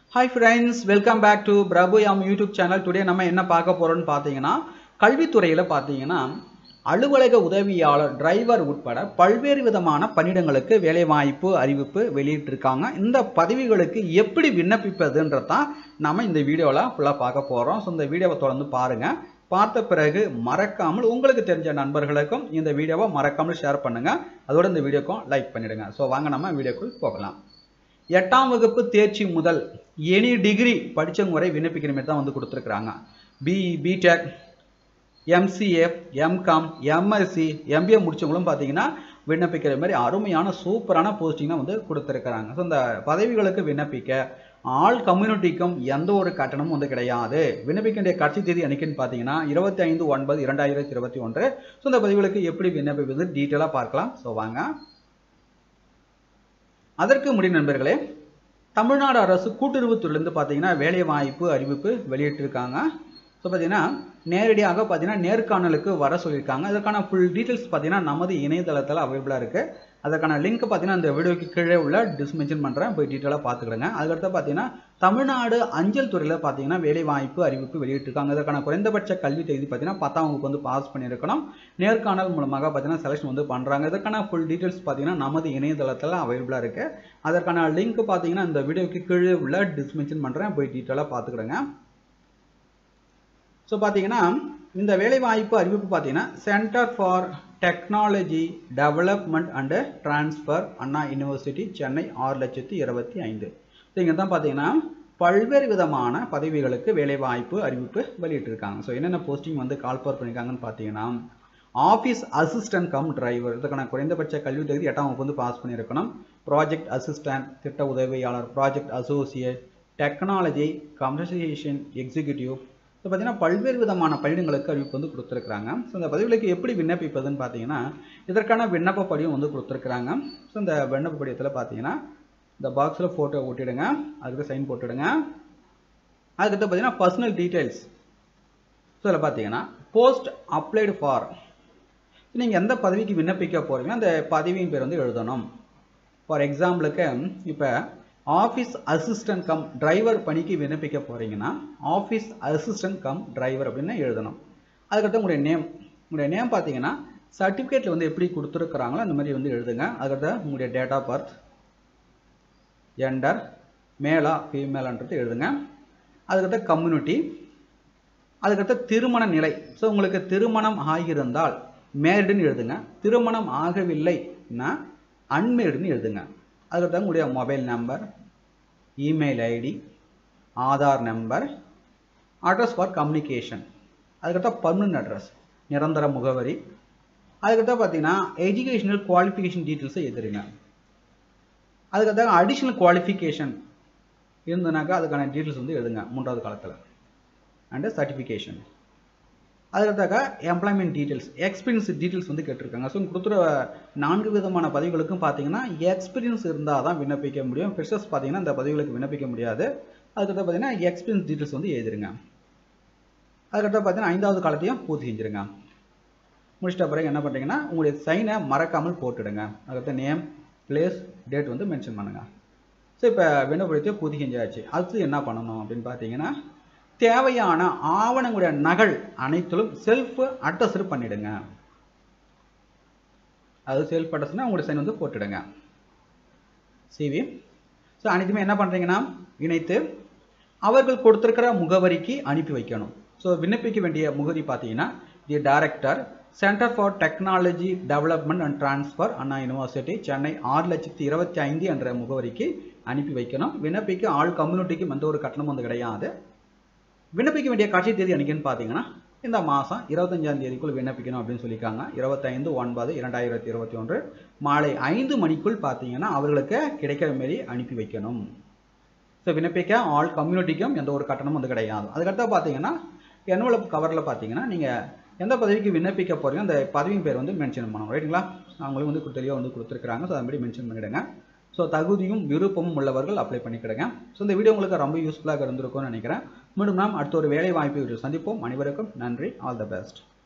hi friends welcome back to Prabhu M YouTube channel today நம்ம என்ன பார்க்க போகிறோம்னு பார்த்தீங்கன்னா கல்வித்துறையில் பார்த்தீங்கன்னா அலுவலக உதவியாளர் டிரைவர் உட்பட பல்வேறு விதமான பணியிடங்களுக்கு வேலைவாய்ப்பு அறிவிப்பு வெளியிட்டிருக்காங்க இந்த பதவிகளுக்கு எப்படி விண்ணப்பிப்பதுன்றதான் நம்ம இந்த வீடியோவில் ஃபுல்லாக பார்க்க போகிறோம் ஸோ இந்த வீடியோவை தொடர்ந்து பாருங்கள் பார்த்த பிறகு மறக்காமல் உங்களுக்கு தெரிஞ்ச நண்பர்களுக்கும் இந்த வீடியோவை மறக்காமல் ஷேர் பண்ணுங்கள் அதோட இந்த வீடியோக்கும் லைக் பண்ணிடுங்க ஸோ வாங்க நம்ம வீடியோக்குள் போகலாம் எட்டாம் வகுப்பு தேர்ச்சி முதல் எனி டிகிரி படித்தவங்க வரை விண்ணப்பிக்கிற மாதிரி தான் வந்து கொடுத்துருக்குறாங்க BE BTech MCA MCom MSc MBA முடிச்சவங்களும் பார்த்தீங்கன்னா விண்ணப்பிக்கிற மாதிரி அருமையான சூப்பரான போஸ்டிங் தான் வந்து கொடுத்துருக்குறாங்க ஸோ இந்த பதவிகளுக்கு விண்ணப்பிக்க ஆல் கம்யூனிட்டிக்கும் எந்த ஒரு கட்டணமும் வந்து கிடையாது விண்ணப்பிக்க வேண்டிய கட்சி தேதி அன்னைக்குன்னு பார்த்தீங்கன்னா இருபத்தி ஐந்து ஒன்பது இரண்டாயிரத்தி இருபத்தி ஒன்று ஸோ இந்த பதவிகளுக்கு எப்படி விண்ணப்பிப்பது டீட்டெயிலாக பார்க்கலாம் ஸோ வாங்க அதற்கு முடியும் நண்பர்களே தமிழ்நாடு அரசு கூட்டுறவுத்துறையிலேருந்து பார்த்தீங்கன்னா வேலைவாய்ப்பு அறிவிப்பு வெளியிட்டிருக்காங்க ஸோ பார்த்தீங்கன்னா நேரடியாக பார்த்தீங்கன்னா நேர்காணலுக்கு வர சொல்லியிருக்காங்க அதற்கான ஃபுல் டீட்டெயில்ஸ் பார்த்தீங்கன்னா நமது இணையதளத்தில் அவைலபிளாக இருக்குது அதற்கான லிங்க் பார்த்தீங்கன்னா இந்த வீடியோக்கு கீழே உள்ள டிஸ்மென்ஷன் பண்ணுறேன் போய் டீட்டெயிலாக பார்த்துக்கிடுங்க அதுக்கடுத்து பார்த்தீங்கன்னா தமிழ்நாடு அஞ்சல் துறையில் பார்த்தீங்கன்னா வேலைவாய்ப்பு அறிவிப்பு வெளியிட்டிருக்காங்க அதற்கான குறைந்தபட்ச கல்வி தகுதி பார்த்தீங்கன்னா பத்தாம் வகுப்பு வந்து பாஸ் பண்ணியிருக்கணும் நேர்காணல் மூலமாக பார்த்தீங்கன்னா செலெக்ஷன் வந்து பண்ணுறாங்க இதற்கான ஃபுல் டீட்டெயில்ஸ் பார்த்தீங்கன்னா நமது இணையதளத்தில் அவைலபிளாக இருக்குது அதற்கான லிங்க் பார்த்தீங்கன்னா இந்த வீடியோக்கு கீழே உள்ள டிஸ்மென்ஷன் பண்ணுறேன் போய் டீட்டெயிலாக பார்த்துக்கிடுங்க ஸோ பார்த்தீங்கன்னா இந்த வேலைவாய்ப்பு அறிவிப்பு பார்த்தீங்கன்னா centre for technology development and transfer Anna university Chennai ஆறு லட்சத்தி இருபத்தி ஐந்து ஸோ இங்கே தான் பார்த்தீங்கன்னா பல்வேறு விதமான பதவிகளுக்கு வேலைவாய்ப்பு அறிவிப்பு வெளியிட்டிருக்காங்க ஸோ என்னென்ன போஸ்டிங் வந்து கால் ஃபார் பண்ணியிருக்காங்கன்னு பார்த்தீங்கன்னா ஆஃபீஸ் அசிஸ்டன்ட் கம் டிரைவர் இதுக்கான குறைந்தபட்ச கல்வி தகுதி எட்டாம் வகுப்பு வந்து பாஸ் பண்ணியிருக்கணும் ப்ராஜெக்ட் அசிஸ்டன்ட் திட்ட உதவியாளர் project associate technology communication executive so பார்த்தீங்கன்னா பல்வேறு விதமான பணியிடங்களுக்கு அறிவிப்பு வந்து கொடுத்துருக்குறாங்க ஸோ இந்த பதவிகளுக்கு எப்படி விண்ணப்பிப்பதுன்னு பார்த்தீங்கன்னா இதற்கான விண்ணப்ப படியும் வந்து கொடுத்துருக்குறாங்க ஸோ இந்த விண்ணப்ப படியத்தில் பார்த்தீங்கன்னா இந்த பாக்ஸில் ஃபோட்டோ ஒட்டிடுங்க அதுக்கு சைன் போட்டுடுங்க அதுக்கடுத்து பார்த்தீங்கன்னா பர்சனல் டீட்டெயில்ஸ் ஸோ இதில் பார்த்தீங்கன்னா போஸ்ட் அப்ளைடு ஃபார் நீங்கள் எந்த பதவிக்கு விண்ணப்பிக்க போகிறீங்களோ அந்த பதவியின் பேர் வந்து எழுதணும் ஃபார் எக்ஸாம்பிளுக்கு இப்போ ஆஃபீஸ் அசிஸ்டன்ட் கம் டிரைவர் பணிக்கு விண்ணப்பிக்க போகிறீங்கன்னா ஆஃபீஸ் அசிஸ்டன்ட் கம் டிரைவர் அப்படின்னு எழுதணும் அதுக்கடுத்து உங்களுடைய நேம் உங்களுடைய நேம் பார்த்தீங்கன்னா சர்டிஃபிகேட்டில் வந்து எப்படி கொடுத்துருக்குறாங்களோ அந்த மாதிரி வந்து எழுதுங்க அதுக்கடுத்து உங்களுடைய டேட் ஆஃப் பர்த் ஜெண்டர் மேலா ஃபீமேலான்றது எழுதுங்க அதுக்கடுத்து கம்யூனிட்டி அதுக்கடுத்து திருமண நிலை ஸோ உங்களுக்கு திருமணம் ஆகியிருந்தால் மேரிடுன்னு எழுதுங்க திருமணம் ஆகவில்லைன்னா அன்மேரிடுன்னு எழுதுங்க அதுக்கடுத்து உங்களுடைய mobile number email ID Aadhaar number address for communication அதுக்கடுத்த பர்மனன்ட் அட்ரஸ் நிரந்தர முகவரி அதுக்கடுத்த பார்த்தீங்கன்னா எஜுகேஷனல் குவாலிஃபிகேஷன் டீட்டெயில்ஸை எழுதுருங்க அதுக்கடுத்த அடிஷ்னல் குவாலிஃபிகேஷன் இருந்ததுனாக்கா அதுக்கான டீட்டெயில்ஸ் வந்து எழுதுங்க மூன்றாவது காலத்தில் அண்டு சர்டிஃபிகேஷன் அதுக்கடுத்தாக்கா எம்ப்ளாய்மெண்ட் டீட்டெயில்ஸ் எக்ஸ்பீரியன்ஸ் டீட்டெயில்ஸ் வந்து கேட்டிருக்காங்க ஸோ கொடுத்துற நான்கு விதமான பதவிகளுக்கும் பார்த்தீங்கன்னா எக்ஸ்பீரியன்ஸ் இருந்தால் தான் விண்ணப்பிக்க முடியும் ஃப்ரெஷர்ஸ் பார்த்தீங்கன்னா இந்த பதவிகளுக்கு விண்ணப்பிக்க முடியாது அதுக்கடுத்து பார்த்தீங்கன்னா எக்ஸ்பீரியன்ஸ் டீட்டெயில்ஸ் வந்து எழுதிருங்க அதுக்கடுத்து பார்த்தீங்கன்னா ஐந்தாவது காலத்தையும் பூர்த்தி செஞ்சுருங்க முடிச்சிட்ட பிறகு என்ன பண்ணுறீங்கன்னா உங்களுடைய சைனை மறக்காமல் போட்டுடுங்க அதுக்கடுத்து நேம் பிளேஸ் டேட் வந்து மென்ஷன் பண்ணுங்கள் ஸோ இப்போ விண்ணப்பத்தை பூர்த்தி செஞ்சாச்சு அடுத்து என்ன பண்ணணும் அப்படின்னு பார்த்தீங்கன்னா தேவையான ஆவணங்களுடைய நகல் அனைத்திலும் செல்ஃப் அட்டஸ்ட் பண்ணிடுங்க அது செல்ஃப் அட்டஸ்ட்னா உங்களுடைய சைன் வந்து போட்டுடுங்க சிவி ஸோ அனைத்துமே என்ன பண்ணுறீங்கன்னா இணைத்து அவர்கள் கொடுத்துருக்கிற முகவரிக்கு அனுப்பி வைக்கணும் ஸோ விண்ணப்பிக்க வேண்டிய முகவரி பார்த்தீங்கன்னா the director centre for technology development and transfer Anna university Chennai ஆறு லட்சத்தி இருபத்தி ஐந்து என்ற முகவரிக்கு அனுப்பி வைக்கணும் விண்ணப்பிக்க ஆள் கம்யூனிட்டிக்கும் எந்த ஒரு கட்டணமும் வந்து கிடையாது விண்ணப்பிக்க வேண்டிய கட்சி தேதி அன்றைக்கின்னு பார்த்தீங்கன்னா இந்த மாதம் இருபத்தஞ்சாம் தேதிக்குள் விண்ணப்பிக்கணும் அப்படின்னு சொல்லியிருக்காங்க இருபத்தைந்து ஒன்பது இரண்டாயிரத்தி இருபத்தி ஒன்று மாலை ஐந்து மணிக்குள் பார்த்தீங்கன்னா அவர்களுக்கு கிடைக்கிற மாரி அனுப்பி வைக்கணும் ஸோ விண்ணப்பிக்க ஆல் கம்யூனிட்டிக்கும் எந்த ஒரு கட்டணமும் வந்து கிடையாது அதுக்கடுத்து பார்த்தீங்கன்னா என்வலப் கவரில் பார்த்தீங்கன்னா நீங்கள் எந்த பதவிக்கு விண்ணப்பிக்க போகிறீங்க அந்த பதவியின் பேர் வந்து மென்ஷன் பண்ணணும் ரைட்டுங்களா அவங்களும் வந்து தெளிவாக வந்து கொடுத்துருக்குறாங்க ஸோ அதுமாதிரி மென்ஷன் பண்ணிவிடுங்க ஸோ தகுதியும் விருப்பமும் உள்ளவர்கள் அப்ளை பண்ணிக்கிடுங்க ஸோ இந்த வீடியோ உங்களுக்கு ரொம்ப யூஸ்ஃபுல்லாக இருந்திருக்கும்னு நினைக்கிறேன் மீண்டும் நாம் அடுத்த ஒரு வேலை வாய்ப்பு சந்திப்போம் அனைவருக்கும் நன்றி ஆல் த பெஸ்ட்